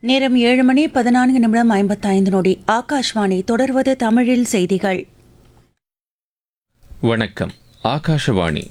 நேரம் ஏழு மணி பதினான்கு நிமிடம் ஐம்பத்தைந்து நொடி ஆகாஷ்வாணி தொடர்வது தமிழில் செய்திகள் வணக்கம் ஆகாஷவாணி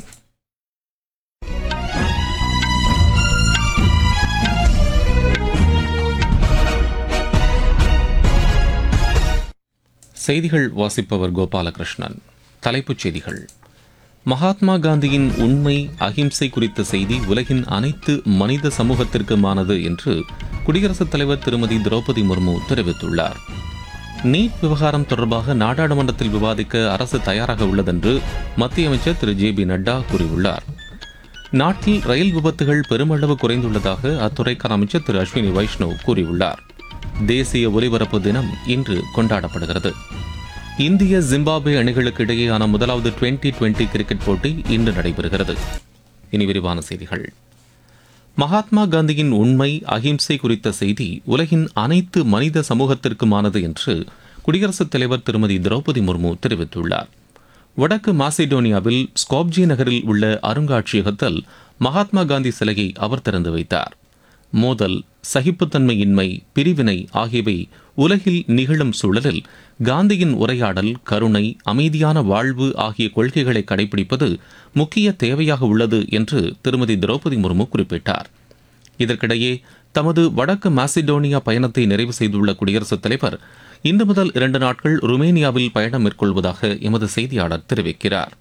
செய்திகள் வாசிப்பவர் கோபாலகிருஷ்ணன் தலைப்புச் செய்திகள் மகாத்மா காந்தியின் உண்மை அகிம்சை குறித்த செய்தி உலகின் அனைத்து மனித சமூகத்திற்குமானது என்று குடியரசுத் தலைவர் திருமதி திரௌபதி முர்மு தெரிவித்துள்ளார் நீட் விவகாரம் தொடர்பாக நாடாளுமன்றத்தில் விவாதிக்க அரசு தயாராக உள்ளதென்று மத்திய அமைச்சர் திரு ஜே பி நட்டா கூறியுள்ளார் நாட்டில் ரயில் விபத்துகள் பெருமளவு குறைந்துள்ளதாக அத்துறைக்கான அமைச்சர் திரு அஸ்வினி வைஷ்ணவ் கூறியுள்ளார் தேசிய ஒலிபரப்பு தினம் இன்று கொண்டாடப்படுகிறது இந்திய ஜிம்பாப்வே அணிகளுக்கு இடையேயான முதலாவது டுவெண்டி டுவெண்டி கிரிக்கெட் போட்டி இன்று நடைபெறுகிறது இனி விரிவான செய்திகள் மகாத்மா காந்தியின் உண்மை அகிம்சை குறித்த செய்தி உலகின் அனைத்து மனித சமூகத்திற்குமானது என்று குடியரசுத் தலைவர் திருமதி திரௌபதி முர்மு தெரிவித்துள்ளார் வடக்கு மாசிடோனியாவில் ஸ்காப்ஜி நகரில் உள்ள அருங்காட்சியகத்தில் மகாத்மா காந்தி சிலையை அவர் திறந்து வைத்தார் மோதல் சகிப்புத்தன்மையின்மை பிரிவினை ஆகியவை உலகில் நிகழும் சூழலில் காந்தியின் உரையாடல் கருணை அமைதியான வாழ்வு ஆகிய கொள்கைகளை கடைபிடிப்பது முக்கிய தேவையாக உள்ளது என்று திருமதி திரௌபதி முர்மு குறிப்பிட்டார் இதற்கிடையே தமது வடக்கு மாசிடோனியா பயணத்தை நிறைவு செய்துள்ள குடியரசுத் தலைவர் இன்று முதல் இரண்டு நாட்கள் ருமேனியாவில் பயணம் மேற்கொள்வதாக எமது செய்தியாளர் தெரிவிக்கிறார்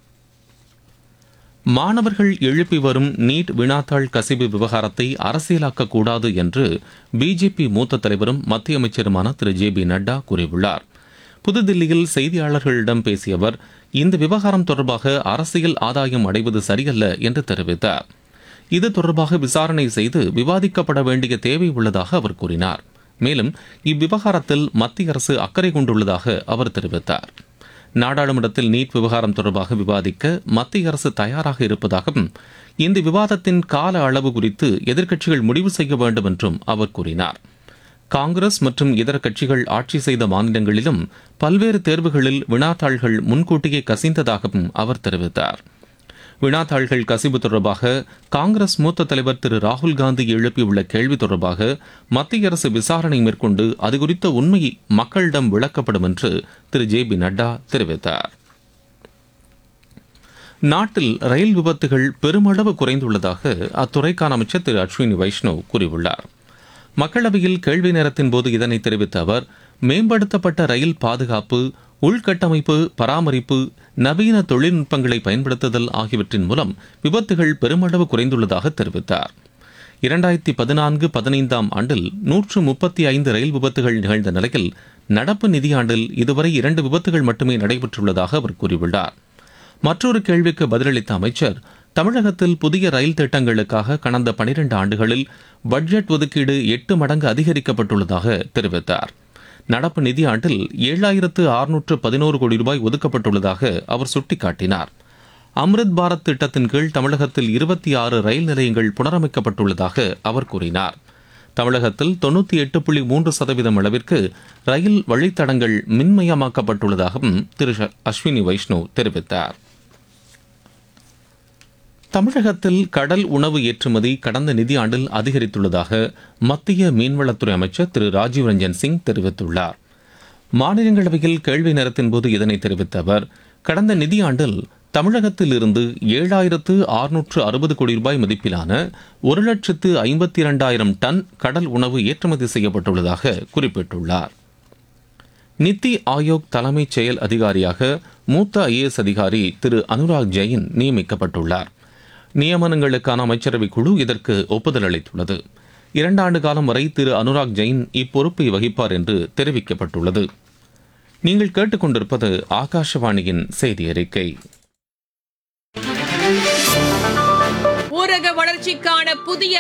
மாணவர்கள் எழுப்பி வரும் நீட் வினாத்தாள் கசிவு விவகாரத்தை அரசியலாக்க கூடாது என்று பிஜேபி மூத்த தலைவரும் மத்திய அமைச்சருமான திரு ஜே பி நட்டா கூறியுள்ளார் புதுதில்லியில் செய்தியாளர்களிடம் பேசிய அவர் இந்த விவகாரம் தொடர்பாக அரசியல் ஆதாயம் அடைவது சரியல்ல என்று தெரிவித்தார் இது தொடர்பாக விசாரணை செய்து விவாதிக்கப்பட வேண்டிய தேவை உள்ளதாக அவர் கூறினார் மேலும் இவ்விவகாரத்தில் மத்திய அரசு அக்கறை கொண்டுள்ளதாக அவர் தெரிவித்தார் நாடாளுமன்றத்தில் நீட் விவகாரம் தொடர்பாக விவாதிக்க மத்திய அரசு தயாராக இருப்பதாகவும் இந்த விவாதத்தின் கால அளவு குறித்து எதிர்க்கட்சிகள் முடிவு செய்ய வேண்டும் என்றும் அவர் கூறினார் காங்கிரஸ் மற்றும் இதர கட்சிகள் ஆட்சி செய்த மாநிலங்களிலும் பல்வேறு தேர்வுகளில் வினாத்தாள்கள் முன்கூட்டியே கசிந்ததாகவும் அவர் தெரிவித்தார் வினாத்தாள்கள் கசிவு தொடர்பாக காங்கிரஸ் மூத்த தலைவர் திரு ராகுல் காந்தி எழுப்பியுள்ள கேள்வி தொடர்பாக மத்திய அரசு விசாரணை மேற்கொண்டு அது குறித்த உண்மை மக்களிடம் விளக்கப்படும் என்று திரு ஜே பி நட்டா தெரிவித்தார் நாட்டில் ரயில் விபத்துகள் பெருமளவு குறைந்துள்ளதாக அத்துறைக்கான அமைச்சர் திரு அஸ்வினி வைஷ்ணவ் கூறியுள்ளார் மக்களவையில் கேள்வி நேரத்தின் போது இதனை தெரிவித்த அவர் மேம்படுத்தப்பட்ட ரயில் பாதுகாப்பு உள்கட்டமைப்பு பராமரிப்பு நவீன தொழில்நுட்பங்களை பயன்படுத்துதல் ஆகியவற்றின் மூலம் விபத்துகள் பெருமளவு குறைந்துள்ளதாக தெரிவித்தார் இரண்டாயிரத்தி பதினான்கு பதினைந்தாம் ஆண்டில் நூற்று முப்பத்தி ஐந்து ரயில் விபத்துகள் நிகழ்ந்த நிலையில் நடப்பு நிதியாண்டில் இதுவரை இரண்டு விபத்துகள் மட்டுமே நடைபெற்றுள்ளதாக அவர் கூறியுள்ளார் மற்றொரு கேள்விக்கு பதிலளித்த அமைச்சர் தமிழகத்தில் புதிய ரயில் திட்டங்களுக்காக கடந்த பனிரெண்டு ஆண்டுகளில் பட்ஜெட் ஒதுக்கீடு எட்டு மடங்கு அதிகரிக்கப்பட்டுள்ளதாக தெரிவித்தார் நடப்பு நிதியாண்டில் ஏழாயிரத்து அறுநூற்று பதினோரு கோடி ரூபாய் ஒதுக்கப்பட்டுள்ளதாக அவர் சுட்டிக்காட்டினார் அம்ரித் பாரத் திட்டத்தின் கீழ் தமிழகத்தில் இருபத்தி ஆறு ரயில் நிலையங்கள் புனரமைக்கப்பட்டுள்ளதாக அவர் கூறினார் தமிழகத்தில் தொண்ணூற்றி எட்டு புள்ளி மூன்று சதவீதம் அளவிற்கு ரயில் வழித்தடங்கள் மின்மயமாக்கப்பட்டுள்ளதாகவும் திரு அஸ்வினி வைஷ்ணவ் தெரிவித்தார் தமிழகத்தில் கடல் உணவு ஏற்றுமதி கடந்த நிதியாண்டில் அதிகரித்துள்ளதாக மத்திய மீன்வளத்துறை அமைச்சர் திரு ராஜீவ் ரஞ்சன் சிங் தெரிவித்துள்ளார் மாநிலங்களவையில் கேள்வி நேரத்தின் போது இதனை தெரிவித்த அவர் கடந்த நிதியாண்டில் தமிழகத்தில் இருந்து ஏழாயிரத்து அறுநூற்று அறுபது கோடி ரூபாய் மதிப்பிலான ஒரு லட்சத்து ஐம்பத்தி இரண்டாயிரம் டன் கடல் உணவு ஏற்றுமதி செய்யப்பட்டுள்ளதாக குறிப்பிட்டுள்ளார் நித்தி ஆயோக் தலைமைச் செயல் அதிகாரியாக மூத்த ஐஏஎஸ் அதிகாரி திரு அனுராக் ஜெயின் நியமிக்கப்பட்டுள்ளார் நியமனங்களுக்கான அமைச்சரவை குழு இதற்கு ஒப்புதல் அளித்துள்ளது இரண்டாண்டு காலம் வரை திரு அனுராக் ஜெயின் இப்பொறுப்பை வகிப்பார் என்று தெரிவிக்கப்பட்டுள்ளது நீங்கள் கேட்டுக்கொண்டிருப்பது ஆகாஷவாணியின் செய்தி அறிக்கை ஊரக வளர்ச்சிக்கான புதிய